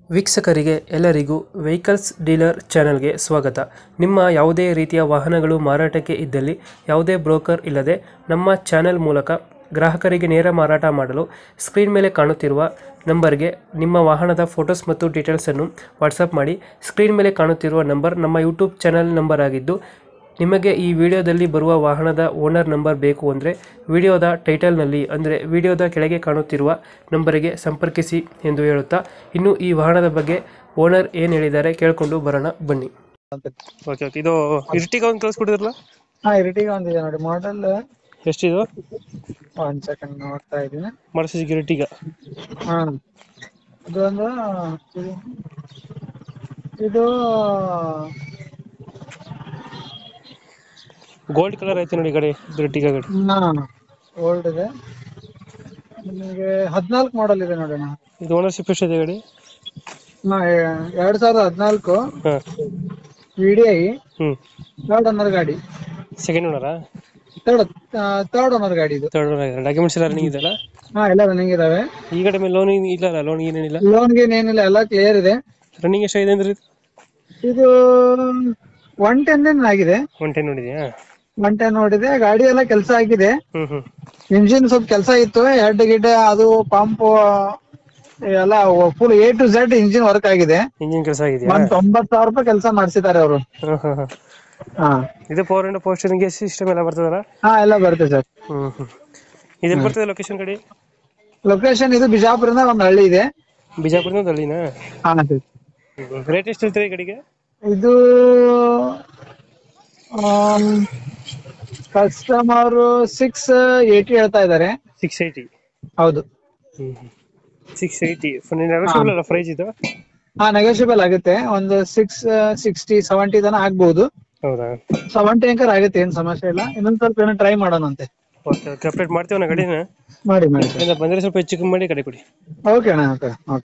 ವೀಕ್ಷಕರಿಗೆ ಎಲ್ಲರಿಗೂ vehicles dealer ಚಾನೆಲ್ಗೆ ಸ್ವಾಗತ ನಿಮ್ಮ ಯಾವುದೇ ರೀತಿಯ ವಾಹನಗಳು ಮಾರಾಟಕ್ಕೆ ಇದ್ದಲ್ಲಿ ಯಾವುದೇ ಬ್ರೋಕರ್ ಇಲ್ಲದೆ ನಮ್ಮ ಚಾನೆಲ್ ಮೂಲಕ ಗ್ರಾಹಕರಿಗೆ ನೇರ ಮಾರಾಟ ಮಾಡಲು ಸ್ಕ್ರೀನ್ ಮೇಲೆ ಕಾಣುತ್ತಿರುವ ನಂಬರ್ಗೆ ನಿಮ್ಮ ವಾಹನದ ಫೋಟೋಸ್ ಮತ್ತು ಡೀಟೇಲ್ಸನ್ನು ವಾಟ್ಸಪ್ ಮಾಡಿ ಸ್ಕ್ರೀನ್ ಮೇಲೆ ಕಾಣುತ್ತಿರುವ ನಂಬರ್ ನಮ್ಮ ಯೂಟ್ಯೂಬ್ ಚಾನೆಲ್ ನಂಬರ್ ಆಗಿದ್ದು ನಿಮಗೆ ಈ ವಿಡಿಯೋದಲ್ಲಿ ಬರುವ ವಾಹನದ ಓನರ್ ನಂಬರ್ ಬೇಕು ಅಂದರೆ ವಿಡಿಯೋದ ಟೈಟಲ್ನಲ್ಲಿ ಅಂದರೆ ವಿಡಿಯೋದ ಕೆಳಗೆ ಕಾಣುತ್ತಿರುವ ನಂಬರಿಗೆ ಸಂಪರ್ಕಿಸಿ ಎಂದು ಹೇಳುತ್ತಾ ಇನ್ನು ಈ ವಾಹನದ ಬಗ್ಗೆ ಓನರ್ ಏನು ಹೇಳಿದ್ದಾರೆ ಕೇಳಿಕೊಂಡು ಬರೋಣ ಬನ್ನಿ ಓಕೆ ಓಕೆ ಇದು ಇರ್ಟಿಗ ಒಂದು ಕಳಿಸ್ಕೊಡಿದ್ರಲ್ಲ ಹಾ ಇರಿಟಿಗ ಒಂದಿದೆ ನೋಡಿ ಮಾಡೆಲ್ ಎಷ್ಟಿದು ಒಂದ್ ಸೆಕೆಂಡ್ ನೋಡ್ತಾ ಇದೀನಿ ಮರ್ಸಿಗೆ ಇರ್ಟಿಗ ಹಾ ಇದು ಒಂದು ಇದು- ಇದು ಗೋಲ್ಡ್ ಕಲರ್ ಐತೆ ನೋಡಿ ಗಾಡಿ ಇರ್ಟಿಗ ಗಾಡಿ ಓಲ್ಡ್ ಇದೆ ನಿಮಗೆ ಹದಿನಾಲ್ಕು ಮಾಡೆಲ್ ಇದೆ ನೋಡಿ ಅಣ್ಣ. ಇದು ಓನರ್ಶಿಪ್ ಎಷ್ಟಿದೆ ಗಾಡಿ ಹಾ ಎ- ಎರಡ್ ಸಾವಿರದ ಹದಿನಾಲ್ಕು ಹಾಂ ವಿ ಡಿ ಐ ಹ್ಞೂ ಥರ್ಡ್ ಓನರ್ ಗಾಡಿ ಸೆಕೆಂಡ್ ಓನರಾ ಥರ್ಡ್ ಥರ್ಡ್ ಓನರ್ ಗಾಡಿ ಇದು ತರ್ಡ್ ಓನರ್ ಡಾಕ್ಯುಮೆಂಟ್ಸ್ ಎಲ್ಲ ರನ್ನಿಂಗ್ ಇದೆಯಲ್ಲ ಹಾ ಎಲ್ಲ ರನ್ನಿಂಗ್ ಇದಾವೆ ಈ ಗಾಡಿ ಮೇಲೆ ಲೋನ್ ಇಲ್ಲ ಲೋನ್ ಏನೇನಿಲ್ಲ ಲೋನ್ ಗೀನ್ ಏನಿಲ್ಲ ಎಲ್ಲ ಕ್ಲಿಯರ್ ಇದೆ ರನ್ನಿಂಗ್ ಎಷ್ಟಾಗಿದೆ ಅಂದ್ರೆ ಇದು ಇದು ಒನ್ ಟೆನ್ ಆಗಿದೆ ಒನ್ ಟೆನ್ ನೋಡಿದ್ಯಾ ಒನ್ ಟೆನ್ ನೋಡಿದೆ ಗಾಡಿ ಎಲ್ಲ ಕೆಲಸ ಆಗಿದೆ ಹ್ಞೂ ಹ್ಞೂ ಇಂಜಿನ್ ಸ್ವಲ್ಪ ಕೆಲಸ ಇತ್ತು ಹೆಡ್ ಗಿಡ್ ಅದು ಪಂಪ್ ಎಲ್ಲ full A to Z engine work ಆಗಿದೆ ಇಂಜಿನ್ ಕೆಲಸ ಆಗಿದೆಯಾ ಒಂದ್ ತೊಂಬತ್ ಸಾವಿರ ರೂಪಾಯಿ ಕೆಲಸ ಮಾಡಿಸಿದ್ದಾರೆ ಅವರು ಹಾಂ ಹಾಂ ಹಾಂ ಹಾ ಇದು ಫೋರ್ ಅಂಡ್ ಪೋಸ್ಟರಿಂಗ್ ಸಿಸ್ಟಮ್ ಎಲ್ಲ ಬರ್ತದಲ್ಲ ಹಾ ಎಲ್ಲ ಬರುತ್ತೆ ಸರ್ ಹ್ಮ್ ಹ್ಮ್ ಇದೆಲ್ಲಿ ಬರ್ತದೆ ಲೊಕೇಶನ್ ಕಡೆ ಲೊಕೇಶನ್ ಇದು ಬಿಜಾಪುರದ ಒಂದ್ ಹಳ್ಳಿ ಇದೆ ಬಿಜಾಪುರದಿಂದ ಅಲ್ಲಿನಾ ಹಾ ಸರ್ ರೇಟ್ ಎಷ್ಟು ಇರ್ತದೆ ಈ ಕಡೆಗೆ ಇದು ಕಸ್ಟಮರ್ ಸಿಕ್ಸ್ ಏಯ್ಟಿ ಹೇಳ್ತಾ ಇದ್ದಾರೆ ಸಿಕ್ಸ್ ಏಯ್ಟಿ ಹೌದು ಹ್ಮ್ ಸಿಕ್ಸ್ ಏಯ್ಟಿ ನೆಗೋಷಿಯಬಲ್ ಅಲ್ಲ ಪ್ರೈಸ್ ಇದು ಹಾ ನೆಗೋಷಿಯಬಲ್ ಆಗುತ್ತೆ ಒಂದು ಸಿಕ್ಸ್ ಸಿಕ್ಸ್ಟಿ ಸೆವೆಂಟಿ ತನ ಆಗ್ಬಹುದು ಹೌದಾ ಸೆವೆಂಟಿ ಅಂಕರ್ ಆಗುತ್ತೆ ಏನ್ ಸಮಸ್ಯೆ ಇಲ್ಲ ಇನ್ನೊಂದ್ ಸ್ವಲ್ಪ ಏನೋ ಟ್ರೈ ಮಾಡೋಣಂತೆ ಓಕೆ ಓಕೆ ಅಪ್ಡೇಟ್ ಮಾಡ್ತೀವಿ ನಾ ಗಾಡಿನ ಮಾಡಿ ಮಾಡಿ ಇಲ್ಲ ಬಂದರೆ ಸ್ವಲ್ಪ ಹೆಚ್ಚು ಕಮ್ಮಿ ಮಾಡಿ ಗಾಡಿ ಕೊಡಿ ಓಕೆ ಅಣ್ಣ ಓಕೆ ಓಕೆ